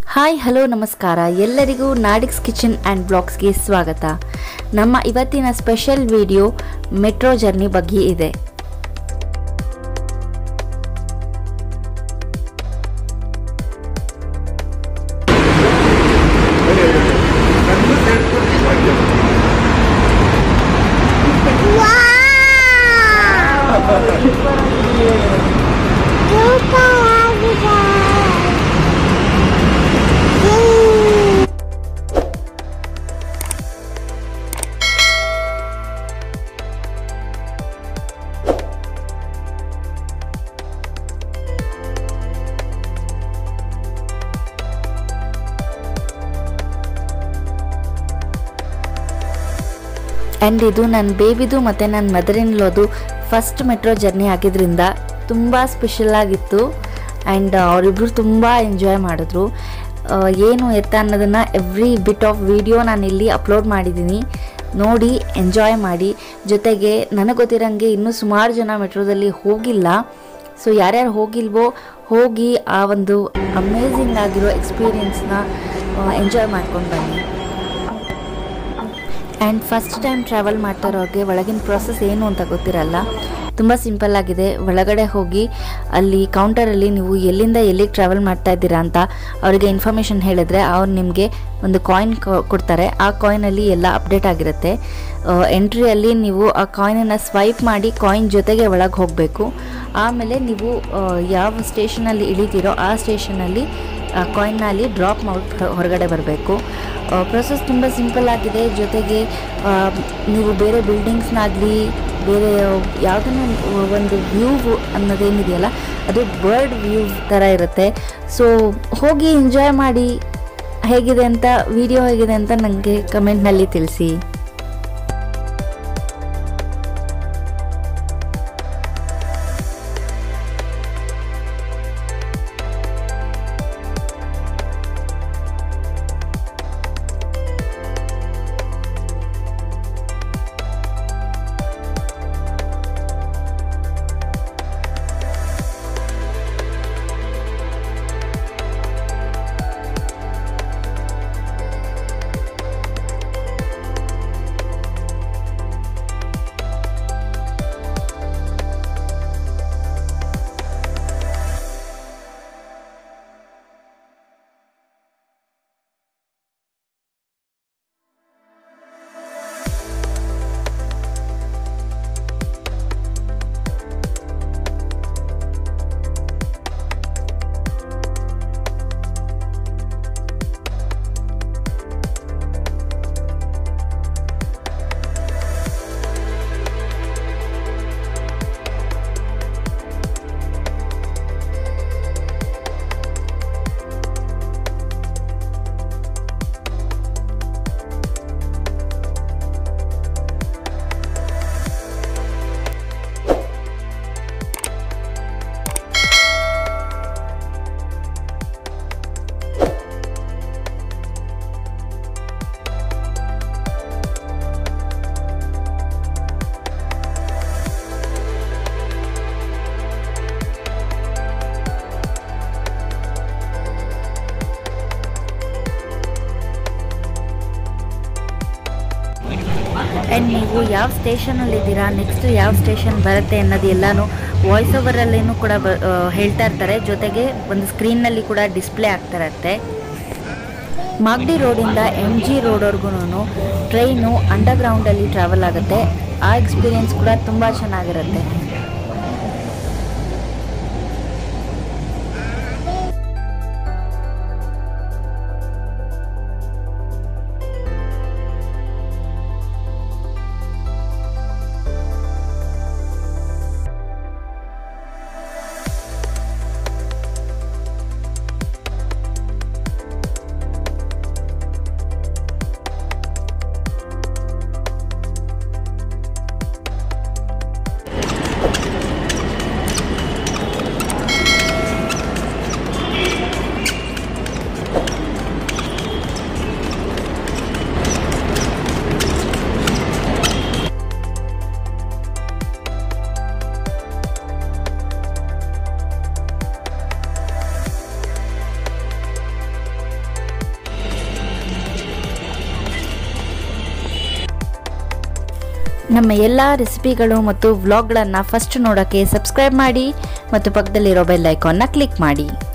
hi hello ನಮಸ್ಕಾರ ಎಲ್ಲರಿಗೂ ನಾಡಿಕ್ಸ್ kitchen and ಬ್ಲಾಗ್ಸ್ಗೆ ಸ್ವಾಗತ ನಮ್ಮ ಇವತ್ತಿನ ಸ್ಪೆಷಲ್ ವಿಡಿಯೋ ಮೆಟ್ರೋ ಜರ್ನಿ ಬಗ್ಗೆ ಇದೆ ಆ್ಯಂಡ್ ಇದು ನನ್ನ ಬೇಬಿದು ಮತ್ತು ನನ್ನ ಮದರ್ ಇನ್ ಲೋದು ಫಸ್ಟ್ ಮೆಟ್ರೋ ಜರ್ನಿ ಆಗಿದ್ದರಿಂದ ತುಂಬ ಸ್ಪೆಷಲ್ ಆಗಿತ್ತು ಆ್ಯಂಡ್ ಅವರಿಬ್ಬರು ತುಂಬ ಎಂಜಾಯ್ ಮಾಡಿದ್ರು ಆ, ಏನು ಎತ್ತ ಅನ್ನೋದನ್ನು ಎವ್ರಿ ಬಿಟ್ ಆಫ್ ವಿಡಿಯೋ ನಾನು ಇಲ್ಲಿ ಅಪ್ಲೋಡ್ ಮಾಡಿದ್ದೀನಿ ನೋಡಿ ಎಂಜಾಯ್ ಮಾಡಿ ಜೊತೆಗೆ ನನಗೆ ಗೊತ್ತಿರೋಂಗೆ ಇನ್ನೂ ಸುಮಾರು ಜನ ಮೆಟ್ರೋದಲ್ಲಿ ಹೋಗಿಲ್ಲ ಸೊ ಯಾರ್ಯಾರು ಹೋಗಿಲ್ವೋ ಹೋಗಿ ಆ ಒಂದು ಅಮೇಝಿಂಗ್ ಆಗಿರೋ ಎಕ್ಸ್ಪೀರಿಯನ್ಸ್ನ ಎಂಜಾಯ್ ಮಾಡ್ಕೊಂಡು ಬನ್ನಿ ಆ್ಯಂಡ್ ಫಸ್ಟ್ ಟೈಮ್ ಟ್ರಾವೆಲ್ ಮಾಡ್ತಾರೋರಿಗೆ ಒಳಗಿನ ಪ್ರಾಸೆಸ್ ಏನು ಅಂತ ಗೊತ್ತಿರಲ್ಲ ತುಂಬ ಸಿಂಪಲ್ ಆಗಿದೆ ಒಳಗಡೆ ಹೋಗಿ ಅಲ್ಲಿ ಕೌಂಟರಲ್ಲಿ ನೀವು ಎಲ್ಲಿಂದ ಎಲ್ಲಿಗೆ ಟ್ರಾವೆಲ್ ಮಾಡ್ತಾ ಇದ್ದೀರಾ ಅಂತ ಅವರಿಗೆ ಇನ್ಫಾರ್ಮೇಷನ್ ಹೇಳಿದ್ರೆ ಅವ್ರು ನಿಮಗೆ ಒಂದು ಕಾಯಿನ್ ಕೊಡ್ತಾರೆ ಆ ಕಾಯಿನಲ್ಲಿ ಎಲ್ಲ ಅಪ್ಡೇಟ್ ಆಗಿರುತ್ತೆ ಎಂಟ್ರಿಯಲ್ಲಿ ನೀವು ಆ ಕಾಯಿನನ್ನು ಸ್ವೈಪ್ ಮಾಡಿ ಕಾಯಿನ್ ಜೊತೆಗೆ ಒಳಗೆ ಹೋಗಬೇಕು ಆಮೇಲೆ ನೀವು ಆ, ಯಾವ ಸ್ಟೇಷನಲ್ಲಿ ಇಳಿತೀರೋ ಆ ಸ್ಟೇಷನಲ್ಲಿ ಕಾಯಿನ್ನ ಅಲ್ಲಿ ಡ್ರಾಪ್ ಮಾಡಿ ಹೊರಗಡೆ ಬರಬೇಕು ಪ್ರೊಸೆಸ್ ತುಂಬ ಸಿಂಪಲ್ ಆಗಿದೆ ಜೊತೆಗೆ ಆ, ನೀವು ಬೇರೆ ಬಿಲ್ಡಿಂಗ್ಸ್ನಾಗಲಿ ಬೇರೆ ಯಾವುದನ್ನು ಒಂದು ವ್ಯೂ ಅನ್ನೋದೇನಿದೆಯಲ್ಲ ಅದು ಬರ್ಡ್ ವ್ಯೂ ಥರ ಇರುತ್ತೆ ಸೊ ಹೋಗಿ ಎಂಜಾಯ್ ಮಾಡಿ ಹೇಗಿದೆ ಅಂತ ವಿಡಿಯೋ ಹೇಗಿದೆ ಅಂತ ನನಗೆ ಕಮೆಂಟ್ನಲ್ಲಿ ತಿಳಿಸಿ ಆ್ಯಂಡ್ ನೀವು ಯಾವ ಸ್ಟೇಷನಲ್ಲಿದ್ದೀರಾ ನೆಕ್ಸ್ಟ್ ಯಾವ ಸ್ಟೇಷನ್ ಬರುತ್ತೆ ಅನ್ನೋದು ಎಲ್ಲನೂ ವಾಯ್ಸ್ ಓವರಲ್ಲೇನೂ ಕೂಡ ಬ ಆ, ಹೇಳ್ತಾ ಇರ್ತಾರೆ ಜೊತೆಗೆ ಒಂದು ಸ್ಕ್ರೀನ್ನಲ್ಲಿ ಕೂಡ ಡಿಸ್ಪ್ಲೇ ಆಗ್ತಾ ಇರುತ್ತೆ ಮಾಗಡಿ ರೋಡಿಂದ ಎಮ್ ಜಿ ರೋಡ್ವರೆಗೂ ಟ್ರೈನು ಅಂಡರ್ಗ್ರೌಂಡಲ್ಲಿ ಟ್ರಾವೆಲ್ ಆಗುತ್ತೆ ಆ ಎಕ್ಸ್ಪೀರಿಯನ್ಸ್ ಕೂಡ ತುಂಬ ಚೆನ್ನಾಗಿರುತ್ತೆ ನಮ್ಮ ಎಲ್ಲ ರೆಸಿಪಿಗಳು ಮತ್ತು ವ್ಲಾಗ್ಗಳನ್ನು ಫಸ್ಟ್ ನೋಡೋಕ್ಕೆ ಸಬ್ಸ್ಕ್ರೈಬ್ ಮಾಡಿ ಮತ್ತು ಪಕ್ಕದಲ್ಲಿರೋ ಬೆಲ್ ಐಕಾನ್ನ ಕ್ಲಿಕ್ ಮಾಡಿ